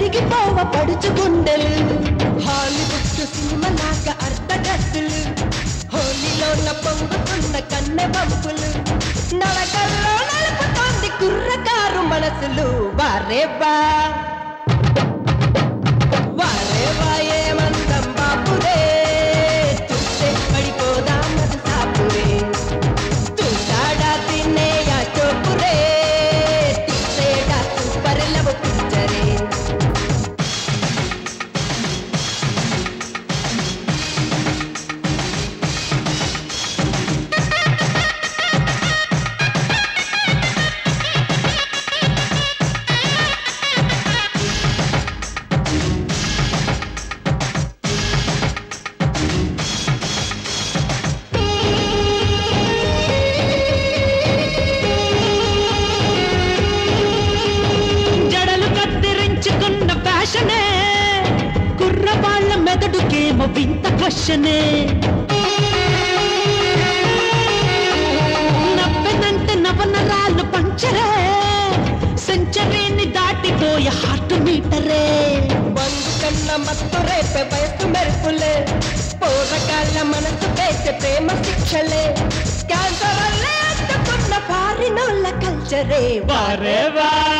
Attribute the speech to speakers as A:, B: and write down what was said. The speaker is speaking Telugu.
A: కరిగిపోవ పడుచుకుండలు హాలీవుడ్ సినిమా లాగా అర్ధ డ్రెస్సులు హోలీలోన పొంగుతున్న కన్నె పంపులు నలకల్లో నలుపుతోంది కుర్రకారు మనసులు వారే వా వారే వా ఏమందం బాపురే చూస్తే పడిపోదాం అది సాపురే చూసాడా తినేయా చోపురే తీసేడా సూపర్ లవ్ పిక్చరే
B: జడలు కత్తిరించుకున్న ఫ్యాషనే కుర్రవాళ్ళ మెదడుకేమో వింత క్వశ్చనే నవ్వెనంటే నవనరాలు పంచరే సెంచరీని దాటిపోయే హార్ట్ మీటరే
A: మందు కన్న మత్తు రేపే వయస్సు మెరుపులే పోరకాళ్ళ మనసు వేసే ప్రేమ శిక్షలే క్యాన్సర్ వల్లే అడ్డుకున్న పారినోళ్ళ కల్చరే
B: వారే వా